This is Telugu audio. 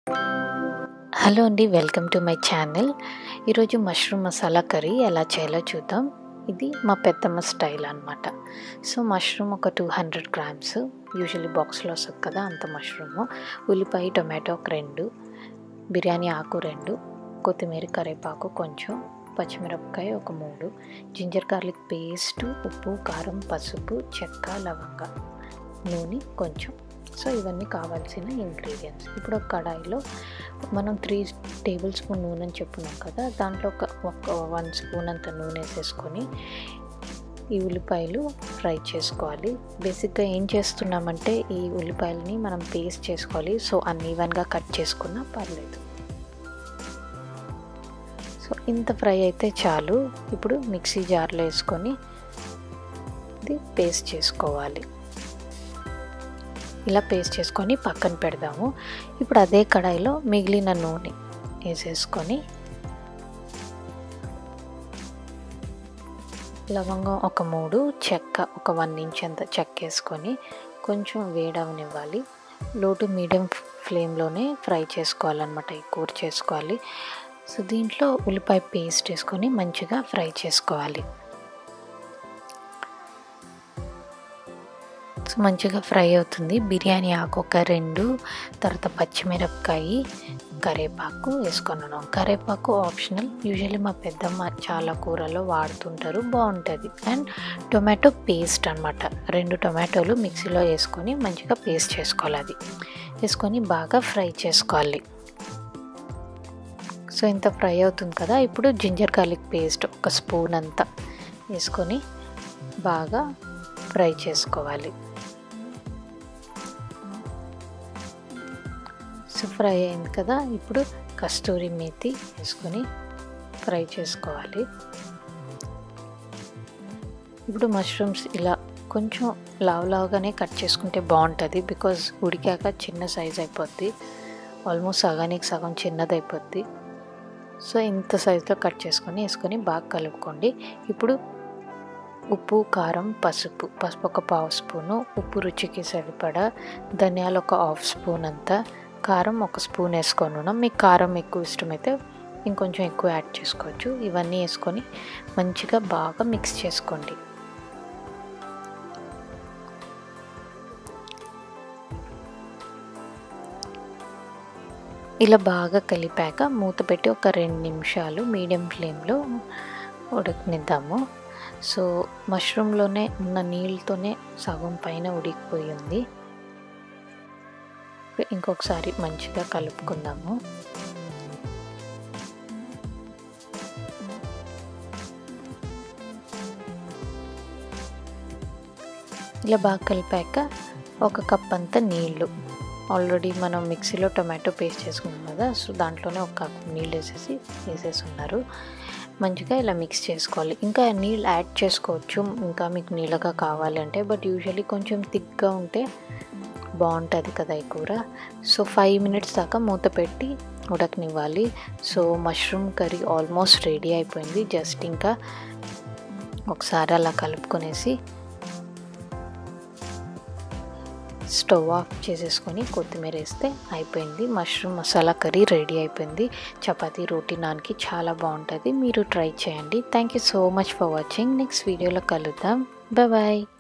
హలో అండి వెల్కమ్ టు మై ఛానల్ ఈరోజు మష్రూమ్ మసాలా కర్రీ ఎలా చేయాలో చూద్దాం ఇది మా పెద్దమ్మ స్టైల్ అనమాట సో మష్రూమ్ ఒక టూ హండ్రెడ్ గ్రామ్స్ యూజువల్లీ బాక్స్లో వస్తుంది కదా అంత మష్రూము ఉల్లిపాయ టొమాటో ఒక రెండు బిర్యానీ ఆకు రెండు కొత్తిమీర కరివేపాకు కొంచెం పచ్చిమిరపకాయ ఒక మూడు జింజర్ గార్లిక్ పేస్ట్ ఉప్పు కారం పసుపు చెక్క లవంగ నూనె కొంచెం సో ఇవన్నీ కావాల్సిన ఇంగ్రీడియంట్స్ ఇప్పుడు ఒక కడాయిలో మనం త్రీ టేబుల్ స్పూన్ నూనె అని చెప్పున్నాం కదా దాంట్లో ఒక ఒక వన్ స్పూన్ అంత నూనె వేసేసుకొని ఈ ఉల్లిపాయలు ఫ్రై చేసుకోవాలి బేసిక్గా ఏం చేస్తున్నామంటే ఈ ఉల్లిపాయలని మనం పేస్ట్ చేసుకోవాలి సో అన్ఈవెన్గా కట్ చేసుకున్నా పర్లేదు సో ఇంత ఫ్రై అయితే చాలు ఇప్పుడు మిక్సీ జార్లో వేసుకొని ఇది పేస్ట్ చేసుకోవాలి ఇలా పేస్ట్ చేసుకొని పక్కన పెడదాము ఇప్పుడు అదే కడాయిలో మిగిలిన నూనె వేసేసుకొని లవంగం ఒక మూడు చెక్క ఒక వన్ ఇంచ్ అంత చెక్క వేసుకొని కొంచెం వేడవనివ్వాలి లో టు మీడియం ఫ్లేమ్లోనే ఫ్రై చేసుకోవాలన్నమాట ఈ కూర చేసుకోవాలి సో దీంట్లో ఉల్లిపాయ పేస్ట్ వేసుకొని మంచిగా ఫ్రై చేసుకోవాలి సో మంచిగా ఫ్రై అవుతుంది బిర్యానీ ఆకు ఒక రెండు తర్వాత పచ్చిమిరపకాయ కరేపాకు వేసుకున్నాను కరేపాకు ఆప్షనల్ యూజువల్లీ మా పెద్దమ్మ చాలా కూరలో వాడుతుంటారు బాగుంటుంది అండ్ టొమాటో పేస్ట్ అనమాట రెండు టొమాటోలు మిక్సీలో వేసుకొని మంచిగా పేస్ట్ చేసుకోవాలి అది వేసుకొని బాగా ఫ్రై చేసుకోవాలి సో ఇంత ఫ్రై అవుతుంది కదా ఇప్పుడు జింజర్ గార్లిక్ పేస్ట్ ఒక స్పూన్ అంతా వేసుకొని బాగా ఫ్రై చేసుకోవాలి సో ఫ్రై అయింది కదా ఇప్పుడు కస్తూరి మేతి వేసుకొని ఫ్రై చేసుకోవాలి ఇప్పుడు మష్రూమ్స్ ఇలా కొంచెం లావ్ లావుగానే కట్ చేసుకుంటే బాగుంటుంది బికాజ్ ఉడికాక చిన్న సైజ్ అయిపోద్ది ఆల్మోస్ట్ సగానికి సగం చిన్నది అయిపోద్ది సో ఇంత సైజులో కట్ చేసుకొని వేసుకొని బాగా కలుపుకోండి ఇప్పుడు ఉప్పు కారం పసుపు పసుపు ఒక పావు స్పూను ఉప్పు రుచికి సరిపడా ధనియాలు ఒక హాఫ్ స్పూన్ అంతా కారం ఒక స్పూన్ వేసుకొని ఉన్నాం మీకు కారం ఎక్కువ ఇష్టమైతే ఇంకొంచెం ఎక్కువ యాడ్ చేసుకోవచ్చు ఇవన్నీ వేసుకొని మంచిగా బాగా మిక్స్ చేసుకోండి ఇలా బాగా కలిపాక మూత పెట్టి ఒక రెండు నిమిషాలు మీడియం ఫ్లేమ్లో ఉడకనిద్దాము సో మష్రూమ్లోనే ఉన్న నీళ్ళతోనే సగం పైన ఉడికిపోయింది ఇంకొకసారి మంచిగా కలుపుకుందాము ఇలా బాగా కలిపాక ఒక కప్ అంతా నీళ్ళు ఆల్రెడీ మనం మిక్సీలో టొమాటో పేస్ట్ చేసుకున్నాం కదా సో దాంట్లోనే ఒక కప్ నీళ్ళు వేసేసి వేసేసి ఉన్నారు మంచిగా ఇలా మిక్స్ చేసుకోవాలి ఇంకా నీళ్ళు యాడ్ చేసుకోవచ్చు ఇంకా మీకు నీళ్ళగా కావాలి అంటే బట్ యూజువల్లీ కొంచెం థిక్గా ఉంటే బాగుంటుంది కదా ఈ కూర సో ఫైవ్ మినిట్స్ దాకా మూత పెట్టి ఉడకనివ్వాలి so mushroom curry almost ready అయిపోయింది జస్ట్ ఇంకా ఒకసారి అలా కలుపుకొనేసి స్టవ్ ఆఫ్ చేసేసుకొని కొత్తిమీర వేస్తే అయిపోయింది మష్రూమ్ మసాలా కర్రీ రెడీ అయిపోయింది చపాతీ రోటీ నాన్కి చాలా బాగుంటుంది మీరు ట్రై చేయండి thank you so much for watching next వీడియోలో కలుద్దాం బాయ్